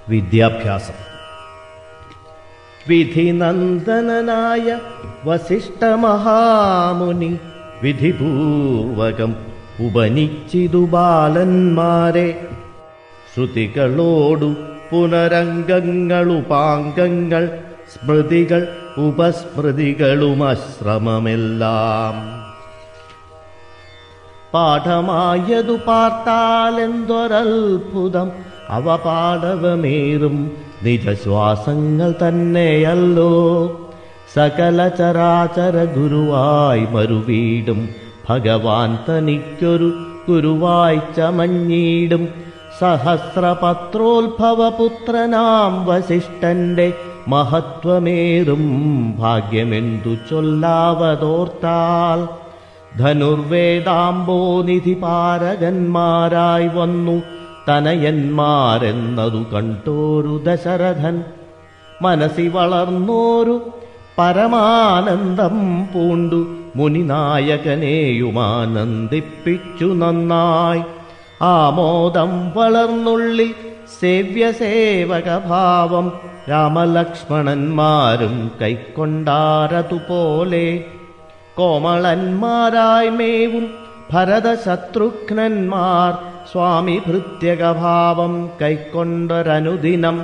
വിദ്യാഭ്യാസം വിധിനന്ദനായ വസിഷ്ഠമഹാമുനി വിധിപൂർവകം ഉപനിച്ചിതു ബാലന്മാരെ ശ്രുതികളോടു പുനരംഗങ്ങളുപാംഗങ്ങൾ സ്മൃതികൾ ഉപസ്മൃതികളുമശ്രമമെല്ലാം പാഠമായതു പാർത്താലെന്തൊരത്ഭുതം അവ പാടവമേറും നിജശ്വാസങ്ങൾ തന്നെയല്ലോ സകല ചരാചര ഗുരുവായി മറുവീടും ഭഗവാൻ തനിക്കൊരു ഗുരുവായി ചമഞ്ഞീടും സഹസ്രപത്രോത്ഭവപുത്രനാം വസിഷ്ഠന്റെ മഹത്വമേറും ഭാഗ്യമെന്തു ചൊല്ലാവതോർത്താൽ ധനുർവേദാംബോനിധി പാരകന്മാരായി വന്നു തനയന്മാരെന്നതു കണ്ടോരു ദശരഥൻ മനസ്സി വളർന്നോരു പരമാനന്ദം പൂണ്ടു മുനിനായകനെയുമാനന്ദിപ്പിച്ചു നന്നായി ആമോദം വളർന്നുള്ളിൽ സേവ്യസേവകഭാവം രാമലക്ഷ്മണന്മാരും കൈക്കൊണ്ടാരതുപോലെ കോമളന്മാരായി മേവും ഭരതശത്രുഘ്നന്മാർ സ്വാമി ഭൃത്യകഭാവം കൈക്കൊണ്ടൊരനുദിനം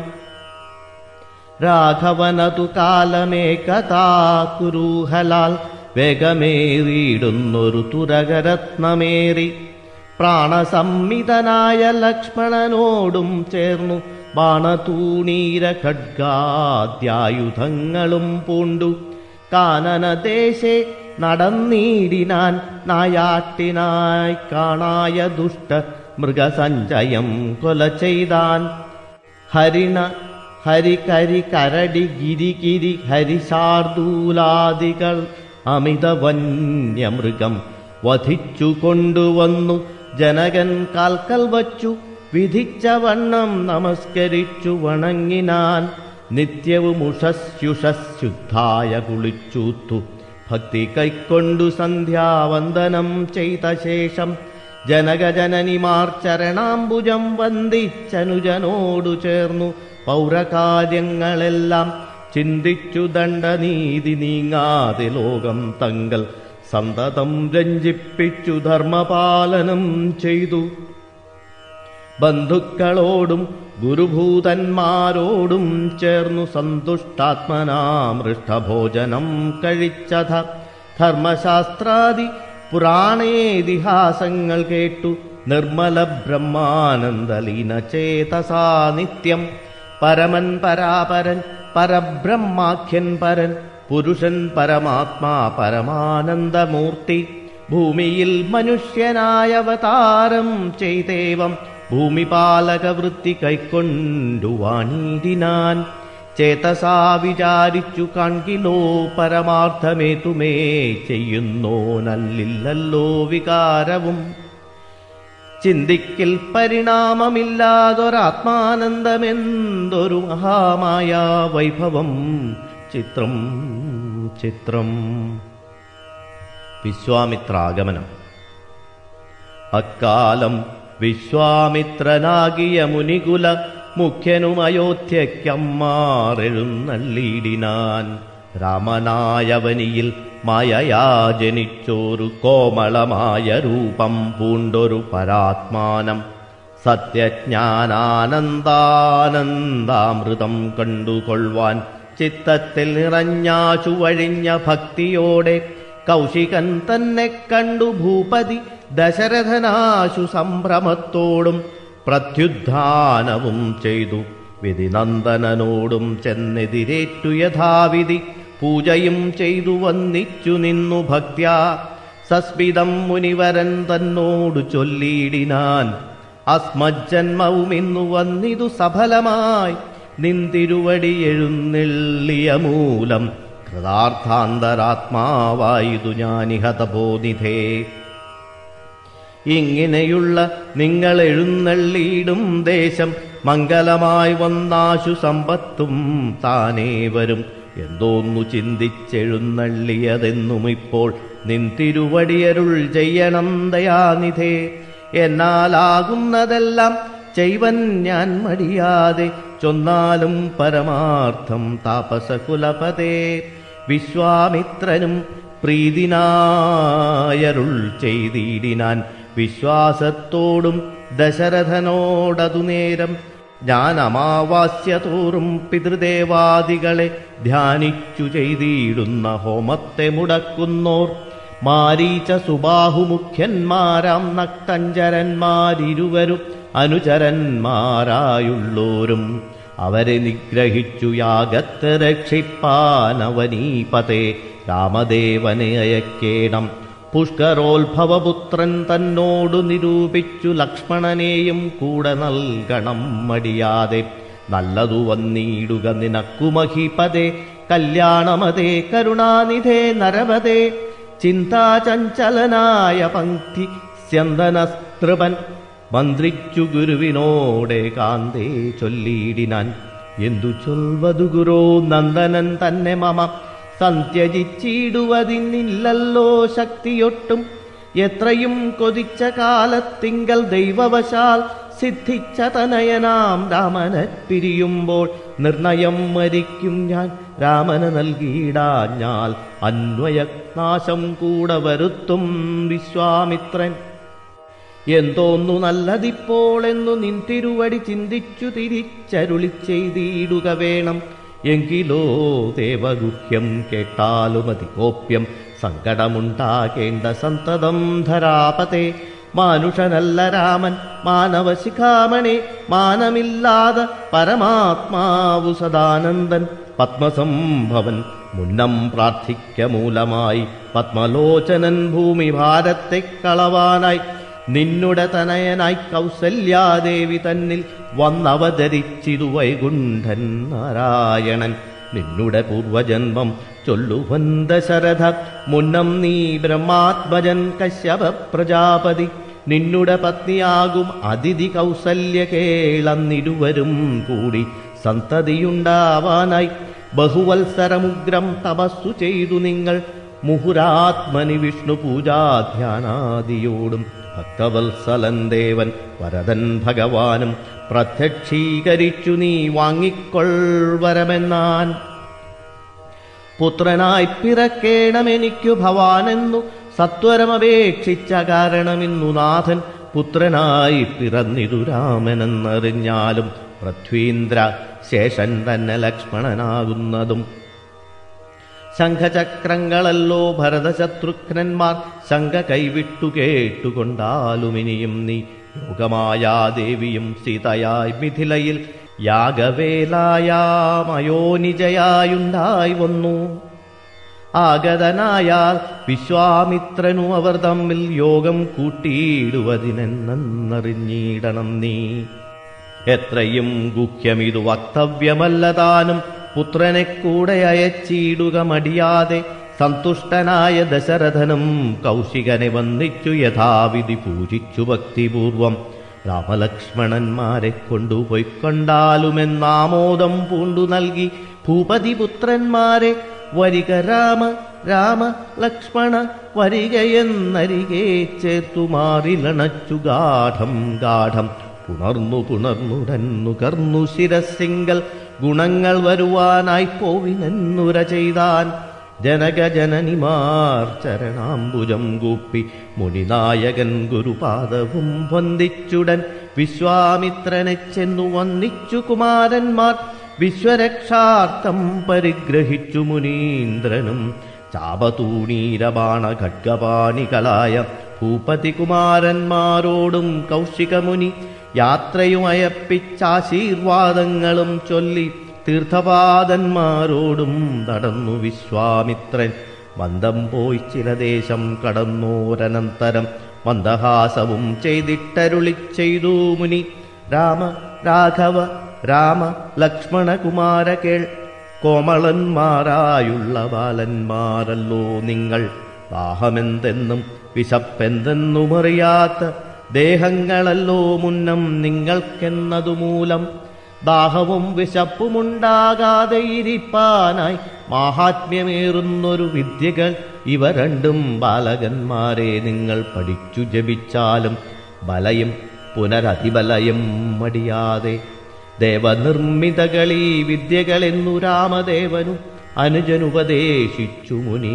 രാഘവനതു കാലമേകഥാ കുരൂഹലാൽ വേഗമേറിയിടുന്നൊരു തുരകരത്നമേറി പ്രാണസംമിതനായ ലക്ഷ്മണനോടും ചേർന്നു ബാണതൂണീര ഖഡ്ഗാദ്യായുധങ്ങളും പൂണ്ടു കാനനദേശെ നടന്നീടിനാൻ നായാട്ടിനായി കാണായ ദുഷ്ട മൃഗസഞ്ചയം കൊല ചെയ്താൻ ഹരിണ ഹരികരി കരടി ഗിരിഗിരി ഹരിശാർദൂലാദികൾ അമിത വന്യമൃഗം വധിച്ചു കൊണ്ടുവന്നു ജനകൻ കാൽക്കൽ വച്ചു വിധിച്ച വണ്ണം നമസ്കരിച്ചു വണങ്ങിനാൻ നിത്യവും ഉഷസ്യുഷശുദ്ധായ കുളിച്ചൂത്തു ഭക്തി കൈക്കൊണ്ടു സന്ധ്യാവന്ദനം ചെയ്ത ശേഷം ജനകജനനിമാർ ചരണാംബുജം വന്ദിച്ചനുജനോടു ചേർന്നു പൗരകാര്യങ്ങളെല്ലാം ചിന്തിച്ചു ദണ്ഡനീതി നീങ്ങാതെ ലോകം തങ്ങൾ സന്തതം രഞ്ജിപ്പിച്ചു ധർമ്മപാലനം ചെയ്തു ബന്ധുക്കളോടും ഗുരുഭൂതന്മാരോടും ചേർന്നു സന്തുഷ്ടാത്മനാമൃഷ്ടഭോജനം കഴിച്ചത ധർമ്മശാസ്ത്രാദി പുരാണേതിഹാസങ്ങൾ കേട്ടു നിർമ്മല ബ്രഹ്മാനന്ദലീന ചേതസാ നിത്യം പരമൻ പരാപരൻ പരബ്രഹ്മാഖ്യൻ പരൻ പുരുഷൻ പരമാത്മാ പരമാനന്ദമൂർത്തി ഭൂമിയിൽ മനുഷ്യനായ അവതാരം ചെയ്തേവം ഭൂമിപാലകവൃത്തി കൈക്കൊണ്ടു വാണീതിനാൻ ചേതസാ വിചാരിച്ചു കാൺകിലോ പരമാർത്ഥമേതുമേ ചെയ്യുന്നോ നല്ലില്ലല്ലോ വികാരവും ചിന്തിക്കിൽ പരിണാമമില്ലാതൊരാത്മാനന്ദമെന്തൊരു മഹാമായ വൈഭവം ചിത്രം ചിത്രം വിശ്വാമിത്രാഗമനം അക്കാലം വിശ്വാമിത്രനാകിയ മുനികുല മുഖ്യനുമയോധ്യക്കമ്മാറെഴുന്നള്ളിയിടിനാൻ രാമനായവനിയിൽ മായയാ ജനിച്ചോരു കോമളമായ രൂപം പൂണ്ടൊരു പരാത്മാനം സത്യജ്ഞാനാനന്ദാനന്ദാമൃതം കണ്ടുകൊള്ളുവാൻ ചിത്തത്തിൽ നിറഞ്ഞാശു വഴിഞ്ഞ ഭക്തിയോടെ കൗശികൻ തന്നെ കണ്ടു ഭൂപതി ദശരഥനാശു സംഭ്രമത്തോടും പ്രത്യുദ്ധാനവും ചെയ്തു വിധിനന്ദനനോടും ചെന്നെതിരേറ്റു യഥാവിധി പൂജയും ചെയ്തു വന്നിച്ചു നിന്നു ഭക്ത്യാ സസ്മിതം മുനിവരൻ തന്നോടു ചൊല്ലിയിടിനാൻ അസ്മജ്ജന്മവും ഇന്നു വന്നിതു സഫലമായി നിന്തിരുവടി എഴുന്നള്ളിയ മൂലം കൃതാർത്ഥാന്തരാത്മാവായതു ഞാനിഹതബോധിധേ ഇങ്ങനെയുള്ള നിങ്ങൾ എഴുന്നള്ളിയിടും ദേശം മംഗലമായി വന്നാശു സമ്പത്തും താനേ വരും എന്തോന്നു ചിന്തിച്ചെഴുന്നള്ളിയതെന്നും ഇപ്പോൾ നിൻ തിരുവടിയരുൾ ചെയ്യണം ദയാനിധേ എന്നാലാകുന്നതെല്ലാം ചെയ്വൻ ഞാൻ മടിയാതെ ചൊന്നാലും പരമാർത്ഥം താപസകുലപതേ വിശ്വാമിത്രനും പ്രീതിനായരുൾ ചെയ്തിടിനാൻ വിശ്വാസത്തോടും ദശരഥനോടതു നേരം ഞാൻ അമാവാസ്യ തോറും പിതൃദേവാദികളെ ധ്യാനിച്ചു ചെയ്തിടുന്ന ഹോമത്തെ മുടക്കുന്നോർ മാരീച്ച സുബാഹുമുഖ്യന്മാരാം നക്തഞ്ചരന്മാരിരുവരും അനുചരന്മാരായുള്ളോരും അവരെ നിഗ്രഹിച്ചു യാഗത്തെ രക്ഷിപ്പാനവനീപതേ രാമദേവനെ അയക്കേണം പുഷ്കരോത്ഭവപുത്രൻ തന്നോടു നിരൂപിച്ചു ലക്ഷ്മണനെയും കൂടെ നൽകണം മടിയാതെ നല്ലതു വന്നിടുക നിനക്കു മഹിപതേ കല്യാണമതേ കരുണാനിധേ നരവതേ ചിന്താചഞ്ചലനായ പങ്ക്തി സ്യന്തനസ്തൃപൻ മന്ത്രിച്ചു ഗുരുവിനോടെ കാന്തേ ചൊല്ലിയിടിനാൻ എന്തു ചൊൽവതു ഗുരോ നന്ദനൻ തന്നെ മമ സന്ത്യജിച്ചിടുവതിന്നില്ലല്ലോ ശക്തിയൊട്ടും എത്രയും കൊതിച്ച കാലത്തിങ്കൽ ദൈവവശാൽ സിദ്ധിച്ച തനയനാം രാമനെ പിരിയുമ്പോൾ നിർണയം മരിക്കും ഞാൻ രാമന് നൽകിയിടാഞ്ഞാൽ അന്വയനാശം കൂടെ വരുത്തും വിശ്വാമിത്രൻ എന്തോന്നു നല്ലതിപ്പോൾ എന്നു നിൻ തിരുവടി ചിന്തിച്ചു തിരിച്ചരുളി ചെയ്തിടുക വേണം എങ്കിലോ ദേവഗുഹ്യം കേട്ടാലുമതി കോപ്യം സങ്കടമുണ്ടാകേണ്ട സന്തതം ധരാപതേ മാനുഷനല്ല രാമൻ മാനവശിഖാമണി മാനമില്ലാതെ പരമാത്മാവു സദാനന്ദൻ പത്മസംഭവൻ മുന്നം പ്രാർത്ഥിക്ക മൂലമായി പത്മലോചനൻ ഭൂമി ഭാരത്തെ കളവാനായി നിന്നുടെ തനയനായി കൗസല്യാദേവി തന്നിൽ വന്നവതരിച്ചിതു വൈകുണ്ഠൻ നാരായണൻ നിന്നുടെ പൂർവജന്മം ചൊല്ലുവൻ ദശരഥ മുന്നം നീ ബ്രഹ്മാത്മജൻ കശ്യപ പ്രജാപതി നിന്നുടെ പത്നിയാകും അതിഥി കൗസല്യ കേളന്നിരുവരും കൂടി സന്തതിയുണ്ടാവാനായി ബഹുവത്സരമുഗ്രം തപസ്സു ചെയ്തു നിങ്ങൾ മുഹുരാത്മനി വിഷ്ണു പൂജാധ്യാനാദിയോടും ഭക്തവത്സലൻ ദേവൻ വരദൻ ഭഗവാനും പ്രത്യക്ഷീകരിച്ചു നീ വാങ്ങിക്കൊൾവരമെന്നാൻ പുത്രനായി പിറക്കേണമെനിക്കു ഭവാനെന്നു സത്വരമപേക്ഷിച്ച കാരണമിന്നു നാഥൻ പുത്രനായി പിറന്നിതു രാമനെന്നറിഞ്ഞാലും പൃഥ്വീന്ദ്ര ശേഷൻ തന്നെ ലക്ഷ്മണനാകുന്നതും ശംഖചക്രങ്ങളല്ലോ ഭരതശത്രുഘ്നന്മാർ ശങ്ക കൈവിട്ടു കേട്ടുകൊണ്ടാലുമിനിയും നീ യോഗമായാദേവിയും സീതയായി മിഥിലയിൽ യാഗവേലായാമയോനിജയായുണ്ടായി വന്നു ആഗതനായാൽ വിശ്വാമിത്രനു അവർ തമ്മിൽ യോഗം കൂട്ടിയിടുവതിനെന്നറിഞ്ഞിടണം നീ എത്രയും ഗുഹ്യമിതു വക്തവ്യമല്ല താനും പുത്രനെ കൂടെ അയച്ചിടുക മടിയാതെ സന്തുഷ്ടനായ ദശരഥനും കൗശികനെ വന്നിച്ചു യഥാവിധി പൂജിച്ചു ഭക്തിപൂർവം രാമലക്ഷ്മണന്മാരെ കൊണ്ടുപോയിക്കൊണ്ടാലുമെന്നാമോദം പൂണ്ടു നൽകി ഭൂപതിപുത്രന്മാരെ വരിക രാമ രാമ ലക്ഷ്മണ വരികയെന്നരികെ ചേർത്തു മാറിലണച്ചു ഗാഠം ഗാഠം പുണർന്നു പുണർന്നുടന്നു കർന്നു ശിരസിങ്കൽ ഗുണങ്ങൾ വരുവാനായി പോവിനെന്നുര ചെയ്താൻ ജനകജനനിമാർ ചരണാംബുജം കൂപ്പി മുനിനായകൻ ഗുരുപാദവും വന്ദിച്ചുടൻ വിശ്വാമിത്രനെ ചെന്നു വന്നിച്ചു കുമാരന്മാർ വിശ്വരക്ഷാർത്ഥം പരിഗ്രഹിച്ചു മുനീന്ദ്രനും ചാപതൂണീരബാണ ഖഡ്ഗപാണികളായ ഭൂപതികുമാരന്മാരോടും കൗശികമുനി യാത്രയുമയപ്പിച്ചാശീർവാദങ്ങളും ചൊല്ലി തീർത്ഥപാദന്മാരോടും നടന്നു വിശ്വാമിത്രൻ മന്ദം പോയി ചില ദേശം കടന്നോരനന്തരം മന്ദഹാസവും ചെയ്തിട്ടരുളി ചെയ്തു മുനി രാമ രാഘവ രാമ ലക്ഷ്മണകുമാര കേൾ കോമളന്മാരായുള്ള ബാലന്മാരല്ലോ നിങ്ങൾ ദാഹമെന്തെന്നും വിശപ്പെന്തെന്നുമറിയാത്ത ദേഹങ്ങളല്ലോ മുന്നം നിങ്ങൾക്കെന്നതു മൂലം ദാഹവും വിശപ്പുമുണ്ടാകാതെ ഇരിപ്പാനായി മാഹാത്മ്യമേറുന്നൊരു വിദ്യകൾ ഇവ രണ്ടും ബാലകന്മാരെ നിങ്ങൾ പഠിച്ചു ജപിച്ചാലും ബലയും പുനരതിബലയും മടിയാതെ ദേവനിർമ്മിതകളീ വിദ്യകളെന്നു രാമദേവനു അനുജനുപദേശിച്ചു മുനി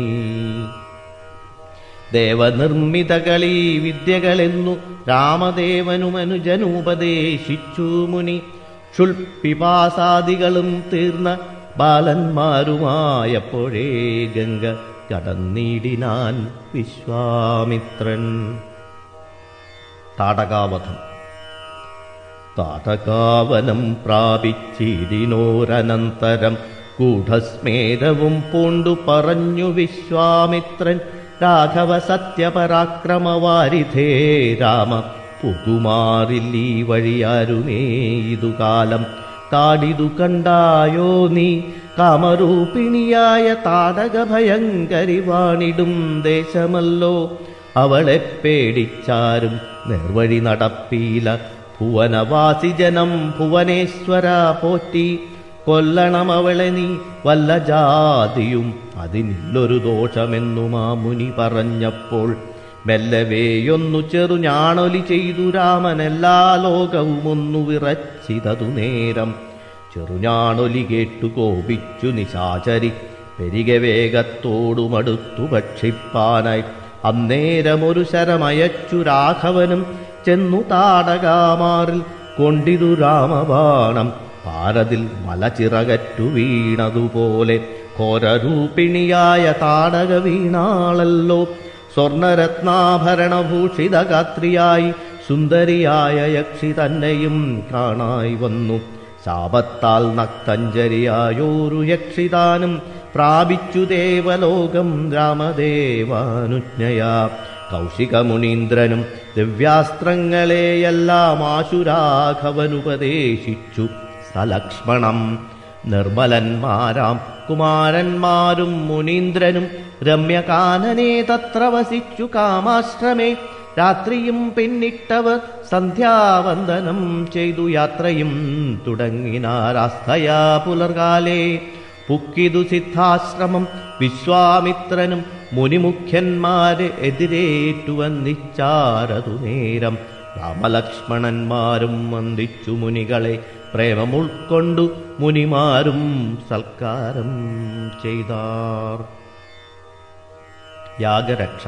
ദേവനിർമ്മിതകളീ വിദ്യകളെന്നു രാമദേവനുമനുജനുപദേശിച്ചു മുനി ക്ഷുൽപിപാസാദികളും തീർന്ന ബാലന്മാരുമായപ്പോഴേ ഗംഗ കടന്നിടിനാൻ വിശ്വാമിത്രൻ താടകാവധം താടകാവനം പ്രാപിച്ചിടിനോരനന്തരം ഗൂഢസ്മേരവും പൂണ്ടു പറഞ്ഞു വിശ്വാമിത്രൻ രാഘവ സത്യപരാക്രമവാരിധേ രാമ പുകുമാറില്ലീ വഴിയാരുമേ ഇതു കാലം താടിതു കണ്ടായോ നീ കാമരൂപിണിയായ താടക ഭയങ്കരി വാണിടും ദേശമല്ലോ അവളെ പേടിച്ചാരും നിർവഴി നടപ്പീല ഭുവനവാസി ജനം ഭുവനേശ്വര പോറ്റി കൊല്ലണം അവളെ നീ വല്ല ജാതിയും അതിനില്ലൊരു ദോഷമെന്നു മാമുനി പറഞ്ഞപ്പോൾ മെല്ലവേയൊന്നു ചെറു ഞാണൊലി ചെയ്തു രാമൻ എല്ലാ ലോകവും ഒന്നു വിറച്ചിതതു നേരം ചെറുഞാണൊലി കേട്ടു കോപിച്ചു നിശാചരി പെരികെ വേഗത്തോടുമടുത്തു ഭക്ഷിപ്പാനായി അന്നേരമൊരു ശരമയച്ചു രാഘവനും ചെന്നു താടകാമാറിൽ കൊണ്ടിതു രാമബാണം പാരതിൽ മലചിറകറ്റു വീണതുപോലെ ഘോരരൂപിണിയായ താടക വീണാളല്ലോ സ്വർണരത്നാഭരണഭൂഷിത ഗാത്രിയായി സുന്ദരിയായ യക്ഷി തന്നെയും കാണായി വന്നു ശാപത്താൽ നക്തഞ്ചരിയായോരു യക്ഷിതാനും പ്രാപിച്ചു ദേവലോകം രാമദേവാനുജ്ഞയാ കൗശികമുനീന്ദ്രനും ദിവ്യാസ്ത്രങ്ങളെയെല്ലാം ആശുരാഘവനുപദേശിച്ചു സലക്ഷ്മണം നിർമ്മലന്മാരാം കുമാരന്മാരും മുനീന്ദ്രനും രമ്യകാനനെ തത്ര വസിച്ചു കാമാശ്രമേ രാത്രിയും പിന്നിട്ടവർ സന്ധ്യാവന്ദനം ചെയ്തു യാത്രയും തുടങ്ങിനാരാസ്ഥയാ പുലർകാലേ പുക്കിതു സിദ്ധാശ്രമം വിശ്വാമിത്രനും മുനിമുഖ്യന്മാരെ എതിരേറ്റു വന്നിച്ചാരതു നേരം രാമലക്ഷ്മണന്മാരും വന്ദിച്ചു മുനികളെ പ്രേമം ഉൾക്കൊണ്ടു മുനിമാരും സൽക്കാരം ചെയ്താർ യാഗരക്ഷ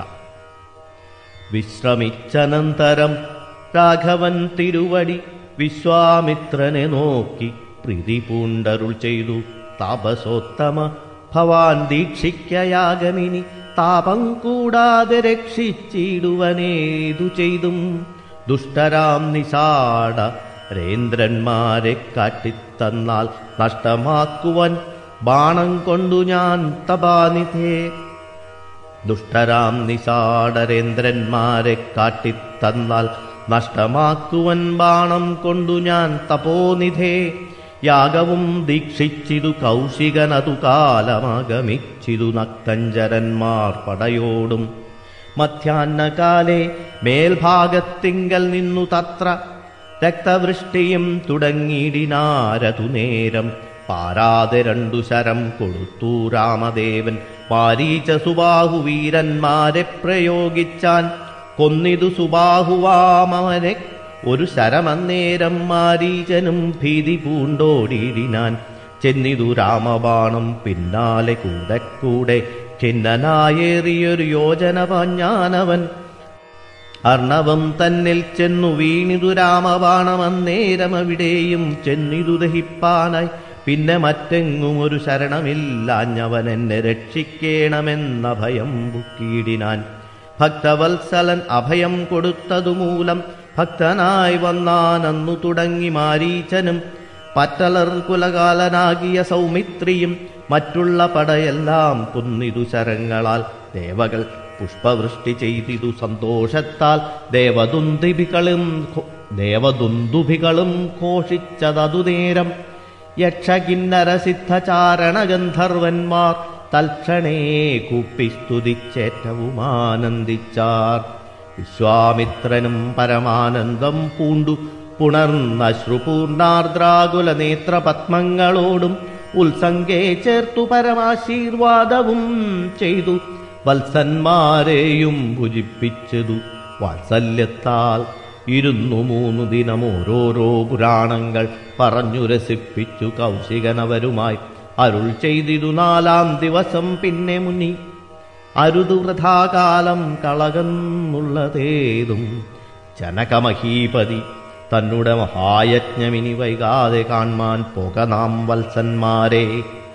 വിശ്രമിച്ചനന്തരം രാഘവൻ തിരുവടി വിശ്വാമിത്രനെ നോക്കി പ്രീതി പൂണ്ടരുൾ ചെയ്തു താപസോത്തമ ഭവാൻ ദീക്ഷിക്കയാഗമിനി താപം കൂടാതെ രക്ഷിച്ചിടുവനേതു ചെയ്തും ദുഷ്ടരാം നിശാട രേന്ദ്രന്മാരെ കാട്ടിത്തന്നാൽ നഷ്ടമാക്കുവൻ ബാണം കൊണ്ടു ഞാൻ തപാനിധേ ദുഷ്ടരാം നിശാടരേന്ദ്രന്മാരെ കാട്ടിത്തന്നാൽ നഷ്ടമാക്കുവൻ ബാണം കൊണ്ടു ഞാൻ തപോനിധേ യാഗവും ദീക്ഷിച്ചിതു കൗശികനതു കാലമാഗമിച്ചിതു നക്തഞ്ചരന്മാർ പടയോടും മധ്യാഹ്നകാലേ മേൽഭാഗത്തിങ്കൽ നിന്നു തത്ര രക്തവൃഷ്ടിയും തുടങ്ങിയിടിനാരതു നേരം പാരാതെ രണ്ടു ശരം കൊടുത്തു രാമദേവൻ പാരീച്ച സുബാഹു വീരന്മാരെ പ്രയോഗിച്ചാൻ കൊന്നിതു സുബാഹുവാമവനെ ഒരു ശരമന്നേരം മാരീചനും ഭീതി പൂണ്ടോടിയിടിനാൻ ചെന്നിതു രാമബാണം പിന്നാലെ കൂടെ കൂടെ ഖിന്നനായേറിയൊരു യോജന പാഞ്ഞാനവൻ അർണവം തന്നിൽ ചെന്നു വീണിതു രാമബാണമന്നേരം അവിടെയും ചെന്നിതു ദഹിപ്പാനായി പിന്നെ മറ്റെങ്ങും ഒരു ശരണമില്ലാഞ്ഞവൻ എന്നെ രക്ഷിക്കേണമെന്ന ഭയം ബുക്കിയിടിനാൻ ഭക്തവത്സലൻ അഭയം കൊടുത്തതുമൂലം ഭക്തനായി വന്നാനന്നു തുടങ്ങി മാരീച്ചനും പറ്റലർ കുലകാലനാകിയ സൗമിത്രിയും മറ്റുള്ള പടയെല്ലാം കുന്നിതു ശരങ്ങളാൽ ദേവകൾ പുഷ്പവൃഷ്ടി ചെയ്തിതു സന്തോഷത്താൽ ദേവദുന്ദുഭികളും ദേവദുന്ദുഭികളും ഘോഷിച്ചതതു നേരം യക്ഷകിന്നര സിദ്ധചാരണ ഗന്ധർവന്മാർ തൽക്ഷണേ കൂപ്പി സ്തുതിച്ചേറ്റവും ആനന്ദിച്ചാർ വിശ്വാമിത്രനും പരമാനന്ദം പൂണ്ടു പുണർന്ന ശ്രുപൂർണാർദ്രാകുല നേത്രപത്മങ്ങളോടും ഉത്സംഗേ ചേർത്തു പരമാശീർവാദവും ചെയ്തു വത്സന്മാരെയും ഭുജിപ്പിച്ചതു വാത്സല്യത്താൽ ഇരുന്നു മൂന്നു ദിനം ഓരോരോ പുരാണങ്ങൾ പറഞ്ഞു രസിപ്പിച്ചു കൗശികനവരുമായി അരുൾ ചെയ്തിരു നാലാം ദിവസം പിന്നെ മുനി അരുതു വൃഥാകാലം കളകന്നുള്ളതേതും ജനകമഹീപതി തന്നുടെ മഹായജ്ഞമിനി വൈകാതെ കാൺമാൻ പോക നാം വത്സന്മാരെ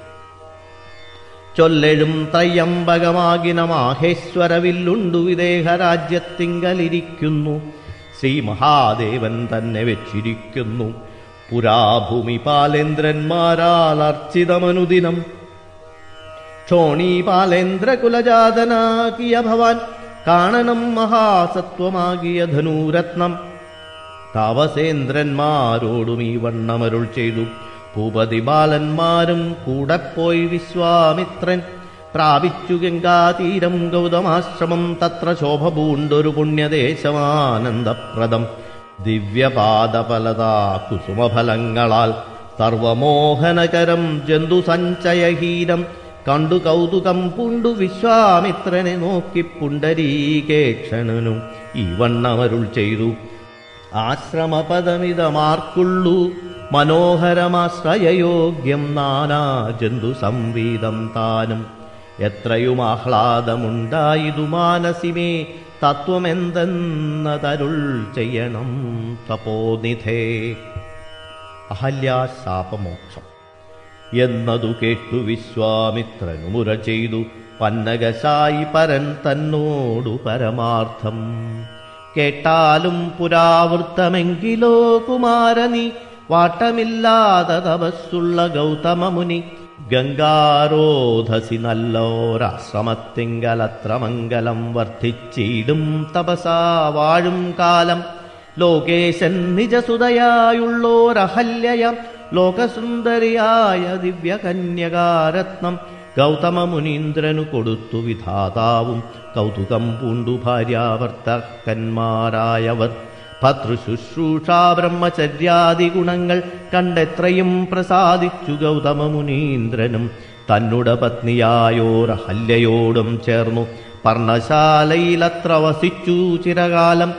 ചൊല്ലെഴും ത്രയ്യംബകമാകിന മാഹേശ്വരവില്ലുണ്ടു വിദേഹരാജ്യത്തിങ്കലിരിക്കുന്നു ശ്രീ മഹാദേവൻ തന്നെ വെച്ചിരിക്കുന്നു പുരാഭൂമി പാലേന്ദ്രന്മാരാൽ അർച്ചിതമനുദിനം ക്ഷോണീ പാലേന്ദ്രകുലജാതനാകിയ ഭവാൻ കാണണം മഹാസത്വമാകിയ ധനൂരത്നം താവസേന്ദ്രന്മാരോടും ഈ വണ്ണമരുൾ ചെയ്തു ഭൂപതി ബാലന്മാരും കൂടെ പോയി വിശ്വാമിത്രൻ പ്രാപിച്ചു ഗംഗാതീരം ഗൗതമാശ്രമം തത്ര ശോഭ പൂണ്ടൊരു പുണ്യദേശമാനന്ദപ്രദം ദിവ്യപാദഫലതാ കുസുമഫലങ്ങളാൽ സർവമോഹനകരം ജന്തുസഞ്ചയഹീനം കണ്ടു കൗതുകം പുണ്ടു വിശ്വാമിത്രനെ നോക്കി പുണ്ടരീകേക്ഷണനും ഈ വണ്ണമരുൾ ചെയ്തു ആശ്രമപദമിതമാർക്കുള്ളൂ മനോഹരമാശ്രയയോഗ്യം നാനാ ജന്തു സംവീതം താനും എത്രയും ആഹ്ലാദമുണ്ടായിതു മാനസിമേ തത്വമെന്തെന്നതരുൾ ചെയ്യണം തപോനിധേ അഹല്യാശാപമോക്ഷം എന്നതു കേട്ടു വിശ്വാമിത്രനു മുര ചെയ്തു പന്നകശായി പരൻ തന്നോടു പരമാർത്ഥം കേട്ടാലും പുരാവൃത്തമെങ്കിലോ കുമാരനി വാട്ടമില്ലാതെ തപസ്സുള്ള ഗൗതമമുനി ഗംഗാരോധസി നല്ലോരാശ്രമത്തിങ്കലത്ര മംഗലം വർദ്ധിച്ചിടും തപസാ വാഴും കാലം ലോകേശൻ നിജസുതയായുള്ളോരഹല്യയം ലോകസുന്ദരിയായ ദിവ്യകന്യകാരത്നം ഗൗതമമുനീന്ദ്രനു കൊടുത്തു വിധാതാവും കൗതുകം പൂണ്ടു ഭാര്യാഭർത്തക്കന്മാരായവർ ഭർത്തൃശുശ്രൂഷാ ബ്രഹ്മചര്യാദി ഗുണങ്ങൾ കണ്ടെത്രയും പ്രസാദിച്ചു ഗൗതമമുനീന്ദ്രനും തന്നുടെ പത്നിയായോരഹല്യയോടും ചേർന്നു പർണശാലയിലത്ര വസിച്ചു ചിരകാലം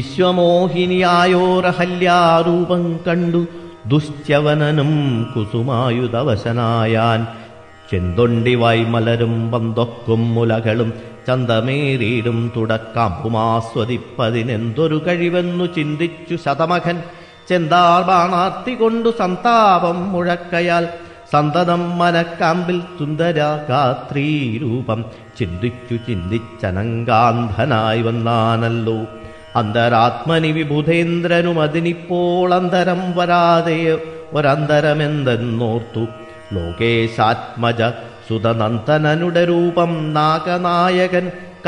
വിശ്വമോഹിനിയായോരഹല്യാരൂപം കണ്ടു ദുശ്ചവനനും കുസുമായുധവശനായാൻ ചെന്തൊണ്ടി വായ്മലരും പന്തൊക്കും മുലകളും ചന്തമേറിയിടും തുടക്കാമ്പുമാസ്വദിപ്പതിനെന്തൊരു കഴിവെന്നു ചിന്തിച്ചു ശതമഖൻ ചെന്താർ ബാണാർത്തി കൊണ്ടു സന്താപം മുഴക്കയാൽ സന്തതം മനക്കാമ്പിൽ സുന്ദരാഗാത്രീ രൂപം ചിന്തിച്ചു ചിന്തിച്ചനങ്കാന്ധനായി വന്നാനല്ലോ അന്തരാത്മനി വിബുധേന്ദ്രനും അതിനിപ്പോൾ അന്തരം വരാതെ ഒരന്തരമെന്തെന്നോർത്തു ലോകേശാത്മജ സുതനന്ദനനുടെ രൂപം നാഗനായകൻ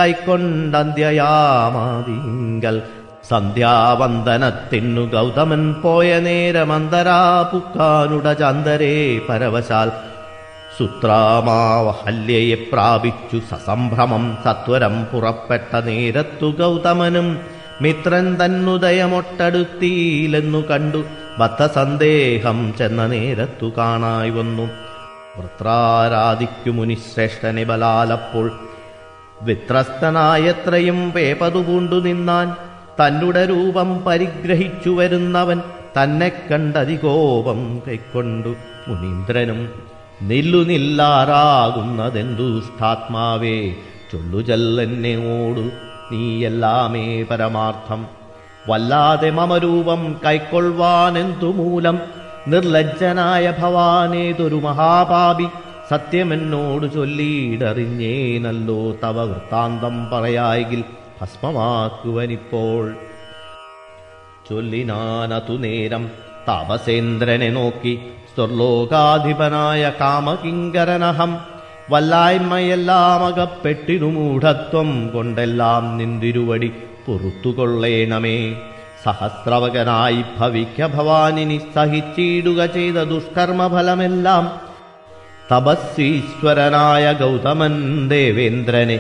കൈക്കൊണ്ടന്ത്യയാമാതിങ്കൽ സന്ധ്യാവന്ദനത്തിനു ഗൗതമൻ പോയ നേരമന്തരാപുക്കാനുട ചന്ദരേ പരവശാൽ സുത്രാമാവഹല്യയെ പ്രാപിച്ചു സസംഭ്രമം സത്വരം പുറപ്പെട്ട നേരത്തു ഗൗതമനും മിത്രൻ തന്നുദയമൊട്ടടുത്തിയിലെന്നു കണ്ടു ബദ്ധസന്ദേഹം ചെന്ന നേരത്തു കാണായി വന്നു വൃത്രാരാധിക്കു മുനിശ്രേഷ്ഠനെ ബലാലപ്പോൾ വിത്രസ്തനായത്രയും പേപതു പൂണ്ടു നിന്നാൻ തന്നുടെ രൂപം പരിഗ്രഹിച്ചു വരുന്നവൻ തന്നെ കണ്ടതികോപം കൈക്കൊണ്ടു മുനീന്ദ്രനും നില്ലു നില്ലാറാകുന്നതെന്തു സ്ഥാത്മാവേ ചൊല്ലുചല്ലെന്നെ ഓടു നീയെല്ലാമേ പരമാർത്ഥം വല്ലാതെ മമരൂപം കൈക്കൊള്ളുവാനെന്തു മൂലം നിർലജ്ജനായ ഭവാനേതൊരു മഹാപാപി സത്യമെന്നോട് ചൊല്ലിയിടറിഞ്ഞേനല്ലോ തവ വൃത്താന്തം പറയായെങ്കിൽ ഭസ്മമാക്കുവനിപ്പോൾ ചൊല്ലിനാനതു നേരം താപസേന്ദ്രനെ നോക്കി സ്വർലോകാധിപനായ കാമകിങ്കരനഹം വല്ലായ്മയെല്ലാം അകപ്പെട്ടിരു മൂഢത്വം കൊണ്ടെല്ലാം നിന്തിരുവടി പൊറത്തുകൊള്ളേണമേ സഹസ്രവകനായി ഭവിക്ക ഭവാനിനി സഹിച്ചിടുക ചെയ്ത ദുഷ്കർമ്മഫലമെല്ലാം തപസ്വീശ്വരനായ ഗൗതമൻ ദേവേന്ദ്രനെ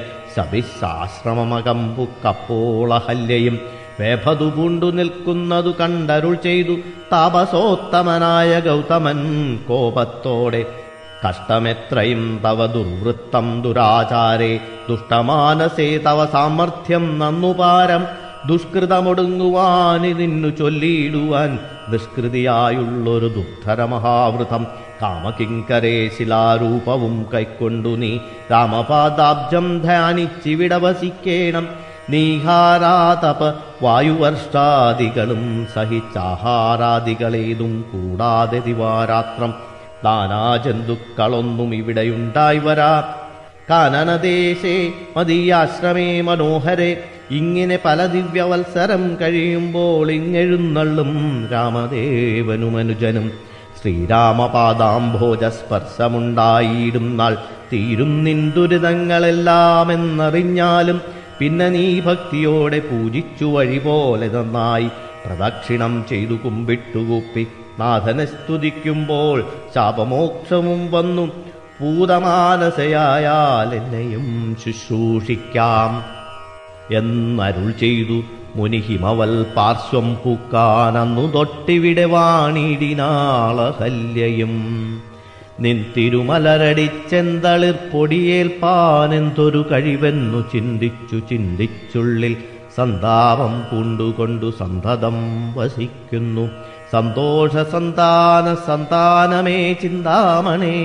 സവിശാശ്രമമകമ്പുക്കപ്പോളഹല്യയും വേഭതു പൂണ്ടു നിൽക്കുന്നതു കണ്ടരുൾ ചെയ്തു താപസോത്തമനായ ഗൗതമൻ കോപത്തോടെ കഷ്ടമെത്രയും തവ ദുർവൃത്തം ദുരാചാരേ ദുഷ്ടമാനസേ തവ സാമർഥ്യം നന്നുപാരം ദുഷ്കൃതമൊടുങ്ങുവാനിതിന്നു ചൊല്ലിയിടുവാൻ നിഷ്കൃതിയായുള്ളൊരു ദുർധര മഹാവൃതം കാമകിങ്കരേ ശിലാരൂപവും കൈക്കൊണ്ടു നീ രാമപാദാബ്ജം ധ്യാനിച്ചിവിടെ വസിക്കേണം നീഹാരാതപ വായുവർഷാദികളും സഹിച്ചാഹാരാദികളേതും കൂടാതെ ദിവാരാത്രം നാനാജന്തുക്കളൊന്നും ഇവിടെയുണ്ടായി വരാ കാനനദേശേ മദീയാശ്രമേ മനോഹരെ ഇങ്ങനെ പല ദിവ്യവത്സരം കഴിയുമ്പോൾ ഇങ്ങെഴുന്നള്ളും രാമദേവനുമനുജനും ശ്രീരാമപാദാംഭോജ സ്പർശമുണ്ടായിടും നാൾ തീരും നിൻ ദുരിതങ്ങളെല്ലാം എന്നറിഞ്ഞാലും പിന്നെ നീ ഭക്തിയോടെ പൂജിച്ചു വഴി പോലെ നന്നായി പ്രദക്ഷിണം ചെയ്തു കുമ്പിട്ടുകൂപ്പി നാഥനെ സ്തുതിക്കുമ്പോൾ ശാപമോക്ഷവും വന്നു പൂതമാനസയായാൽ എന്നെയും ശുശ്രൂഷിക്കാം എന്നരുൾ ചെയ്തു മുനി ഹിമവൽ പാർശ്വം പൂക്കാനന്നു തൊട്ടിവിടെ വാണിടിനാളഹല്യയും നിൻ തിരുമലരടിച്ചെന്തളിർ പൊടിയേൽപ്പാനെന്തൊരു കഴിവെന്നു ചിന്തിച്ചു ചിന്തിച്ചുള്ളിൽ സന്താപം പൂണ്ടുകൊണ്ടു സന്തതം വസിക്കുന്നു സന്തോഷ സന്താന സന്താനമേ ചിന്താമണേ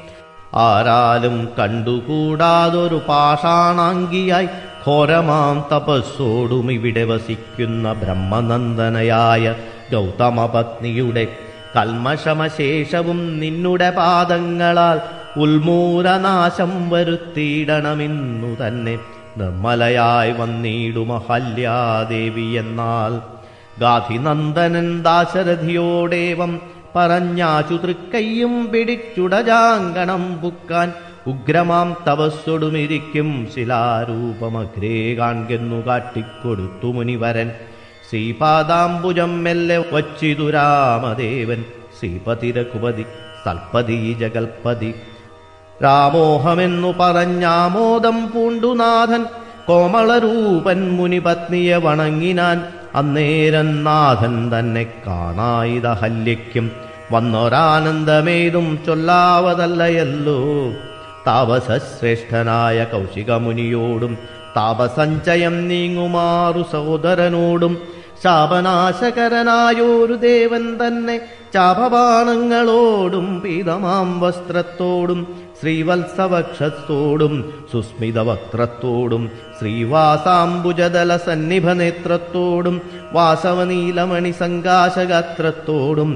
ആരാലും കണ്ടുകൂടാതൊരു പാഷാണാങ്കിയായി ഘോരമാം തപസ്സോടും ഇവിടെ വസിക്കുന്ന ബ്രഹ്മനന്ദനയായ ഗൗതമപത്നിയുടെ കൽമഷമശേഷവും നിന്നുടെ പാദങ്ങളാൽ ഉൽമൂലനാശം വരുത്തിയിടണമെന്നു തന്നെ നിർമ്മലയായി വന്നിടും അഹല്യാദേവി എന്നാൽ ഗാധിനന്ദനൻ ദാശരഥിയോടേവം പറഞ്ഞാചു തൃക്കയ്യും പിടിച്ചുടജാങ്കണം പുക്കാൻ ഉഗ്രമാം തപസ്സൊടുമിരിക്കും ശിലാരൂപമഗ്രേ കാൺകെന്നു കാട്ടിക്കൊടുത്തു മുനിവരൻ ശ്രീപാദാംബുജം മെല്ലെ വച്ചിതു രാമദേവൻ ശ്രീപതിരകുപതി സൽപതി ജഗൽപതി രാമോഹമെന്നു പറഞ്ഞാമോദം പൂണ്ടുനാഥൻ കോമളരൂപൻ മുനിപത്നിയെ വണങ്ങിനാൻ അന്നേരം നാഥൻ തന്നെ കാണായിതഹല്യയ്ക്കും വന്നൊരാനന്ദമേതും ചൊല്ലാവതല്ലയല്ലോ താപസശ്രേഷ്ഠനായ കൗശികമുനിയോടും താപസഞ്ചയം നീങ്ങുമാറു സഹോദരനോടും ശാപനാശകരനായോരു ദേവൻ തന്നെ ചാപബാണങ്ങളോടും പീതമാം വസ്ത്രത്തോടും ശ്രീവത്സവക്ഷത്തോടും സുസ്മിതവക്ത്രത്തോടും ശ്രീവാസാംബുജദല സന്നിഭനേത്രത്തോടും വാസവനീലമണി സങ്കാശഗാത്രത്തോടും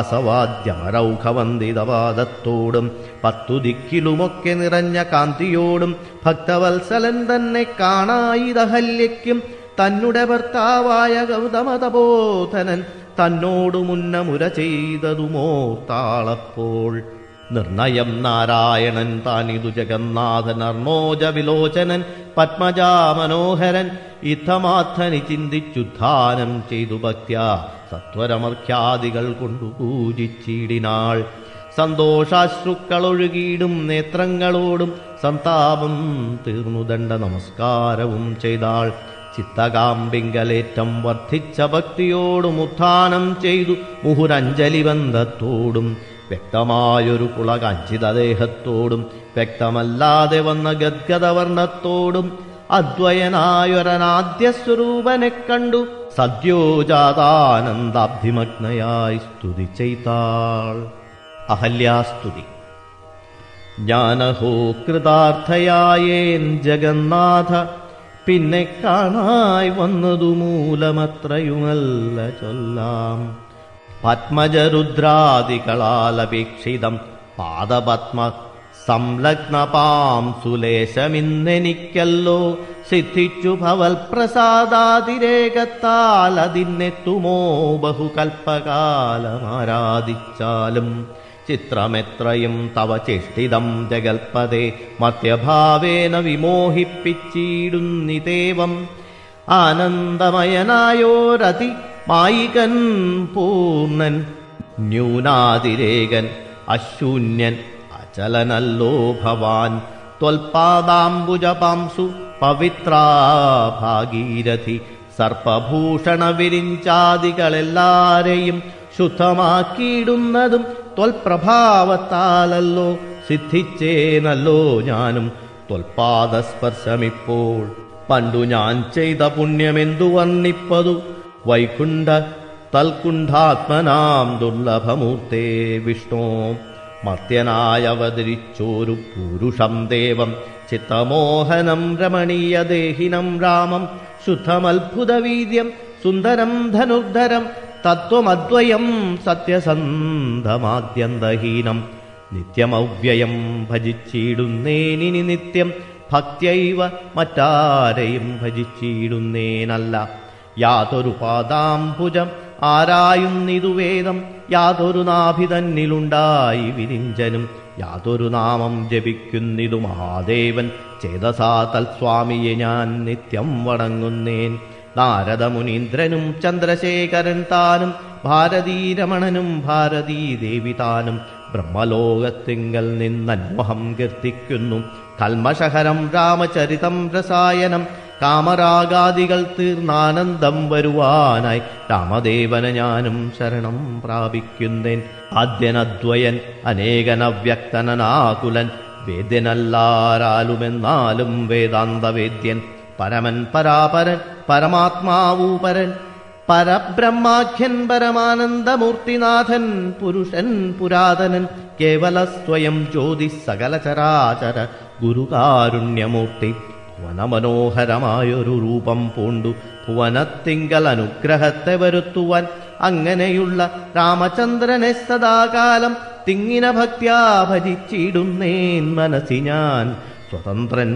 വാസവാദ്യമരൗഖവന്ദിതപാദത്തോടും പത്തു ദിക്കിലുമൊക്കെ നിറഞ്ഞ കാന്തിയോടും ഭക്തവത്സലൻ തന്നെ കാണായിതഹല്യയ്ക്കും തന്നുടെ ഭർത്താവായ ഗൗതമതബോധനൻ തന്നോടു മുന്നമുര ചെയ്തതുമോ താളപ്പോൾ നിർണയം നാരായണൻ താനിതു ജഗന്നാഥൻ അർണോജ വിലോചനൻ പത്മജാമനോഹരൻ ഇത്തമാർത്ഥനി ചിന്തിച്ചുദ്ധാനം ചെയ്തു ഭക്ത്യ സത്വരമർഖ്യാദികൾ കൊണ്ടു പൂജിച്ചിടിനാൾ സന്തോഷാശ്രുക്കളൊഴുകിയിടും നേത്രങ്ങളോടും സന്താപം തീർന്നു ദണ്ഡ നമസ്കാരവും ചെയ്താൾ ചിത്തകാമ്പിങ്കലേറ്റം വർദ്ധിച്ച ഭക്തിയോടും ഉത്ഥാനം ചെയ്തു മുഹുരഞ്ജലി ബന്ധത്തോടും വ്യക്തമായൊരു പുളകഞ്ചിതദേഹത്തോടും വ്യക്തമല്ലാതെ വന്ന ഗദ്ഗതവർണ്ണത്തോടും അദ്വയനായൊരനാദ്യ സ്വരൂപനെ കണ്ടു സദ്യോജാതാനന്ദാബ്ധിമഗ്നയായി സ്തുതി ചെയ്താൾ അഹല്യാസ്തുതി ജ്ഞാനഹോ കൃതാർത്ഥയായേൻ ജഗന്നാഥ പിന്നെ കാണായി വന്നതു മൂലമത്രയുമല്ല ചൊല്ലാം പത്മജരുദ്രാദികളാലപേക്ഷിതം പാദപത്മ സംലഗ്നപാം സുലേശമിന്നെനിക്കല്ലോ സിദ്ധിച്ചു ഭവൽ പ്രസാദാതിരേകത്താൽ അതിനെത്തുമോ ബഹുകൽപ്പകാലമാരാധിച്ചാലും ചിത്രമെത്രയും തവ ചേഷ്ടിതം ജഗൽപദേ മധ്യഭാവേന വിമോഹിപ്പിച്ചിടുന്നിതേവം ആനന്ദമയനായോരതി മായികൻ പൂർണ്ണൻ ന്യൂനാതിരേകൻ അശൂന്യൻ അചലനല്ലോ ഭവാൻ ത്വൽപാദാംബുജപാംസു പവിത്രാ ഭാഗീരഥി സർപ്പഭൂഷണ വിരിഞ്ചാദികളെല്ലാരെയും ശുദ്ധമാക്കിയിടുന്നതും ത്വൽപ്രഭാവത്താലല്ലോ സിദ്ധിച്ചേനല്ലോ ഞാനും ത്വൽപാദസ്പർശമിപ്പോൾ പണ്ടു ഞാൻ ചെയ്ത പുണ്യമെന്തു വർണ്ണിപ്പതു വൈകുണ്ഠ തൽക്കുണ്ഠാത്മനാം ദുർലഭമൂർത്തേ വിഷ്ണു മർത്യനായവതരിച്ചോരു പുരുഷം ദേവം ചിത്തമോഹനം രമണീയദേഹിനം രാമം ശുദ്ധമത്ഭുതവീര്യം സുന്ദരം ധനുർധരം തത്വമദ്വയം സത്യസന്ധമാദ്യന്തഹീനം നിത്യമവ്യയം ഭജിച്ചിടുന്നേനിനി നിത്യം ഭക്ത്യൈവ മറ്റാരെയും ഭജിച്ചിടുന്നേനല്ല യാതൊരു പാദാംബുജം ആരായുന്നിതു വേദം യാതൊരു നാഭിതന്നിലുണ്ടായി വിരിഞ്ചനും യാതൊരു നാമം ജപിക്കുന്നിതു മഹാദേവൻ ചേതസാ തൽസ്വാമിയെ ഞാൻ നിത്യം വണങ്ങുന്നേൻ നാരദമുനീന്ദ്രനും ചന്ദ്രശേഖരൻ താനും ഭാരതീരമണനും ഭാരതീ ദേവി താനും ബ്രഹ്മലോകത്തിങ്കൽ നിന്നന്വഹം കീർത്തിക്കുന്നു കൽമഷഹരം രാമചരിതം രസായനം കാമരാഗാദികൾ തീർന്നാനന്ദം വരുവാനായി രാമദേവന് ഞാനും ശരണം പ്രാപിക്കുന്നേൻ ആദ്യനദ്വയൻ അനേകനവ്യക്തനാകുലൻ വേദ്യനല്ലാരാലുമെന്നാലും വേദാന്തവേദ്യൻ പരമൻ പരാപരൻ പരമാത്മാവൂപരൻ പരബ്രഹ്മാഖ്യൻ പരമാനന്ദമൂർത്തിനാഥൻ പുരുഷൻ പുരാതനൻ കേവല സ്വയം ജ്യോതി സകല ചരാചര ഗുരുകാരുണ്യമൂർത്തി ഭുവനമനോഹരമായൊരു രൂപം പൂണ്ടു ഭുവനത്തിങ്കൽ അനുഗ്രഹത്തെ വരുത്തുവാൻ അങ്ങനെയുള്ള രാമചന്ദ്രനെ സദാകാലം തിങ്ങിന ഭക്ത്യാ ഭജിച്ചിടുന്നേൻ മനസ്സി ഞാൻ സ്വതന്ത്രൻ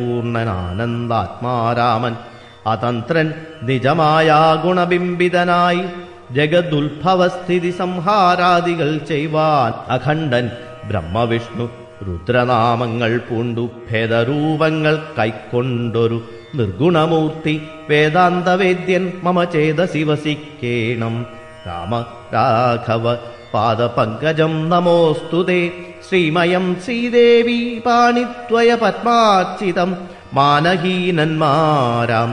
പരിപൂർണനാനന്ദാത്മാരാമൻ അതന്ത്രൻ നിജമായ ഗുണബിംബിതനായി ജഗദുത്ഭവസ്ഥിതി സംഹാരാദികൾ ചെയ്യുവാൻ അഖണ്ഡൻ ബ്രഹ്മവിഷ്ണു രുദ്രനാമങ്ങൾ പൂണ്ടു ഭേദരൂപങ്ങൾ കൈക്കൊണ്ടൊരു നിർഗുണമൂർത്തി വേദാന്തവേദ്യൻ മമ ചേതസി വസിക്കേണം രാമ രാഘവ പാദപങ്കജം നമോസ്തുതേ ശ്രീമയം ശ്രീദേവി പാണിത്വയ പത്മാർച്ചിതം മാനഹീനന്മാരാം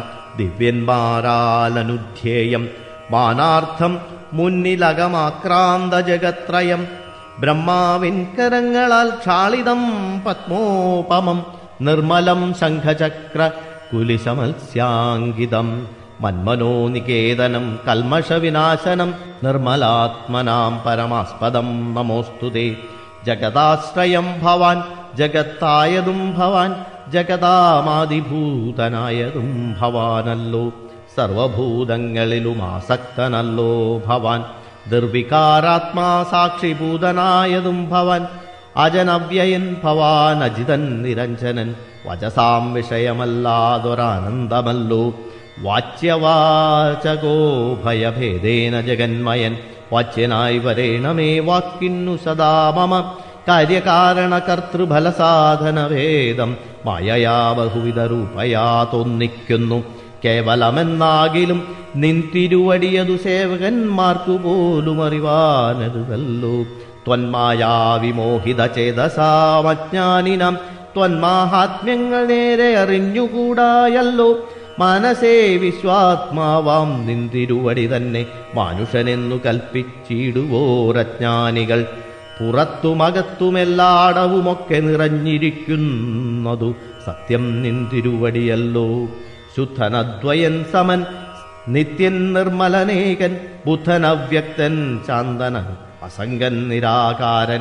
ദിവ്യന്മാരാലനുധ്യേയം മാനാർത്ഥം മുന്നിലകമാക്രാന്ത ജഗത്രയം ബ്രഹ്മാവിൻ കരങ്ങളാൽ ക്ഷാളിതം പത്മോപമം നിർമ്മലം ശംഖചക്ര കുലിശമത്സ്യാങ്കിതം മന്മനോ നികേതനം കൽമഷവിനാശനം നിർമ്മലാത്മനാം പരമാസ്പദം നമോസ്തുതേ ജഗദാശ്രയം ഭവാൻ ജഗത്തായതും ഭവാൻ ജഗതാമാതിഭൂതനായതും ഭവാനല്ലോ സർവഭൂതങ്ങളിലും ആസക്തനല്ലോ ഭവാൻ നിർവികാരാത്മാ സാക്ഷിഭൂതനായതും ഭവാൻ അജനവ്യയൻ ഭവാൻ അജിതൻ നിരഞ്ജനൻ വചസാം വിഷയമല്ലാതൊരാനന്ദമല്ലോ വാച്യവാചകോ ഭയഭേദേന ജഗന്മയൻ വാച്യനായി വരേണമേ വാക്കിന്നു സദാ മമ കാര്യകാരണ കർത്തൃഫലസാധനഭേദം മായയാ ബഹുവിധ രൂപയാ തോന്നിക്കുന്നു കേവലമെന്നാകിലും നിൻ തിരുവടിയതു സേവകന്മാർക്കു പോലും അറിവാനരുതല്ലോ ത്വന്മായാ വിമോഹിത ചേതസാമജ്ഞാനിനം ത്വന്മാഹാത്മ്യങ്ങൾ നേരെ അറിഞ്ഞുകൂടായല്ലോ മനസേ വിശ്വാത്മാവാം നിന്തിരുവടി തന്നെ മാനുഷനെന്നു കൽപ്പിച്ചിടുവോരജ്ഞാനികൾ പുറത്തുമകത്തുമെല്ലാടവുമൊക്കെ നിറഞ്ഞിരിക്കുന്നതു സത്യം നിന്തിരുവടിയല്ലോ ശുദ്ധനദ്വയൻ സമൻ നിത്യൻ നിർമ്മലനേകൻ ബുദ്ധനവ്യക്തൻ ശാന്തനൻ അസംഗൻ നിരാകാരൻ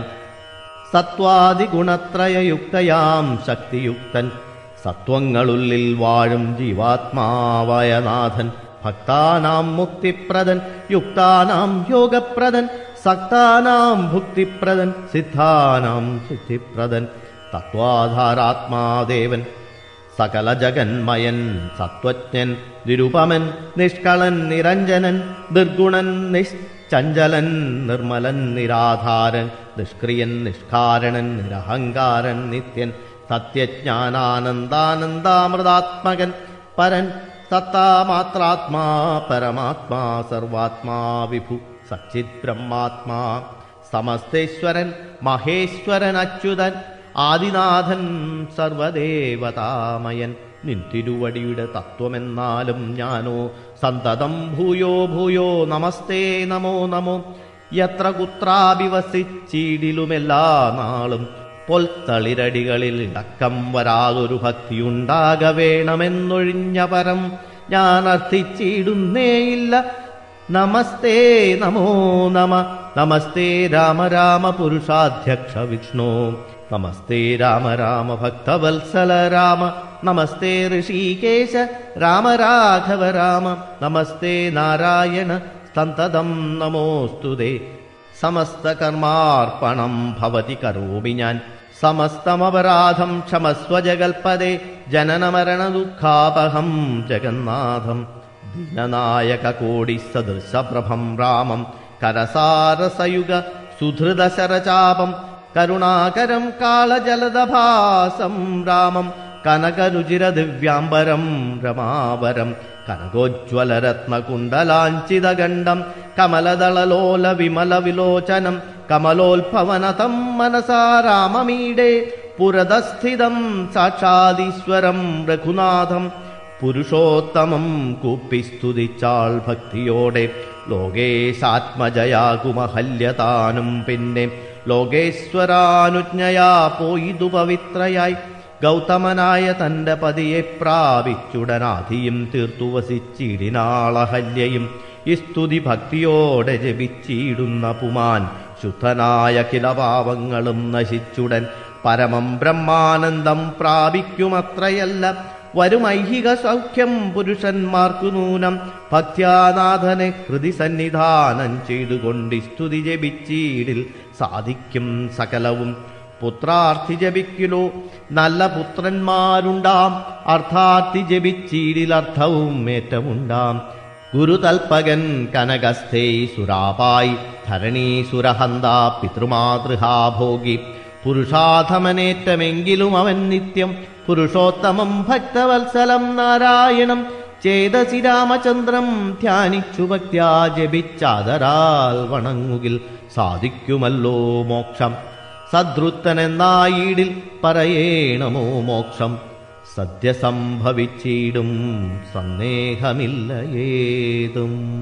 സത്വാദിഗുണത്രയയുക്തയാം ശക്തിയുക്തൻ സത്വങ്ങളുള്ളിൽ വാഴും ജീവാത്മാവായ നാഥൻ ഭക്താനാം മുക്തിപ്രദൻ യുക്താനാം യോഗപ്രദൻ സക്താനാം ഭുക്തിപ്രദൻ സിദ്ധാനാം സിദ്ധിപ്രദൻ തത്വാധാരാത്മാദേവൻ സകല ജഗന്മയൻ സത്വജ്ഞൻ നിരുപമൻ നിഷ്കളൻ നിരഞ്ജനൻ നിർഗുണൻ നിശ്ചഞ്ചലൻ നിർമ്മലൻ നിരാധാരൻ നിഷ്ക്രിയൻ നിഷ്കാരണൻ നിരഹങ്കാരൻ നിത്യൻ സത്യജ്ഞാനാനന്ദാനന്ദാമൃതാത്മകൻ പരൻ സത്താമാത്രാത്മാ പരമാത്മാ സർവാത്മാ വിഭു സച്ചിത് ബ്രഹ്മാത്മാ സമസ്തേശ്വരൻ മഹേശ്വരൻ അച്യുതൻ ആദിനാഥൻ സർവദേവതാമയൻ നിൻ തിരുവടിയുടെ തത്വമെന്നാലും ഞാനോ സന്തതം ഭൂയോ ഭൂയോ നമസ്തേ നമോ നമോ യത്ര കുത്രാഭിവസിച്ചിടിലുമെല്ലാ നാളും പൊൽത്തളിരടികളിൽ ഇടക്കം വരാതൊരു ഭക്തിയുണ്ടാക വേണമെന്നൊഴിഞ്ഞ പരം ഞാൻ അർത്ഥിച്ചിടുന്നേയില്ല നമസ്തേ നമോ നമ നമസ്തേ രാമ രാമ പുരുഷാധ്യക്ഷ വിഷ്ണു നമസ്തേ രാമ രാമ ഭക്തവത്സല രാമ നമസ്തേ ഋഷികേശ രാമ രാഘവ രാമ നമസ്തേ നാരായണ സന്തതം നമോസ്തുതേ സമസ്തകർമാർപ്പണം ഭവതി കരോമി ഞാൻ സമസ്തമപരാധം ക്ഷമസ്വ ജഗൽപദേ ജനനമരണ ദുഃഖാപഹം ജഗന്നാഥം ദീനനായക കോടി സദൃശപ്രഭം രാമം കരസാരസയുഗ സുധൃതശരചാപം കരുണാകരം കാളജലദഭാസം രാമം കനകരുചിര ദിവ്യാംബരം രമാവരം കനകോജ്വലരത്നകുണ്ടലാഞ്ചിതഗണ്ഡം കമലദളലോല വിമല വിലോചനം കമലോത്ഭവനതം മനസാ രാമമീഡേ പുരതസ്ഥിതം സാക്ഷാദീശ്വരം രഘുനാഥം പുരുഷോത്തമം കൂപ്പിസ്തുതിച്ചാൾ ഭക്തിയോടെ ലോകേശാത്മജയാകുമഹല്യതാനും പിന്നെ ലോകേശ്വരാനുജ്ഞയാ പോയിതു പവിത്രയായി ഗൗതമനായ തന്റെ പതിയെ പ്രാപിച്ചുടനാധിയും തീർത്തു വസിച്ചിടിനാളഹല്യയും ഈ സ്തുതി ഭക്തിയോടെ ജപിച്ചിടുന്ന പുമാൻ ശുദ്ധനായ കിലപാവങ്ങളും നശിച്ചുടൻ പരമം ബ്രഹ്മാനന്ദം പ്രാപിക്കുമത്രയല്ല വരുമൈഹിക സൗഖ്യം പുരുഷന്മാർക്കു നൂനം ഭക്ത്യാനാഥനെ ഹൃദി സന്നിധാനം ചെയ്തുകൊണ്ട് സ്തുതി ജപിച്ചീടിൽ സാധിക്കും സകലവും പുത്രാർത്ഥി ജപിക്കിലോ നല്ല പുത്രന്മാരുണ്ടാം അർത്ഥാർത്ഥി ജപിച്ചീടിൽ അർത്ഥവും ഏറ്റമുണ്ടാം ഗുരുതൽപകൻ കനകസ്ഥേ സുരാപായി ധരണീസുരഹന്ത പിതൃമാതൃഹാഭോഗി പുരുഷാധമനേറ്റമെങ്കിലും അവൻ നിത്യം പുരുഷോത്തമം ഭക്തവത്സലം നാരായണം ചേതസി രാമചന്ദ്രം ധ്യാനിച്ചു ഭക്ത്യാ ജപിച്ചാദരാൽ വണങ്ങുകിൽ സാധിക്കുമല്ലോ മോക്ഷം സദ്രുത്തനെന്നായിടിൽ പറയേണമോ മോക്ഷം സദ്യ സംഭവിച്ചിടും സന്ദേഹമില്ല ഏതും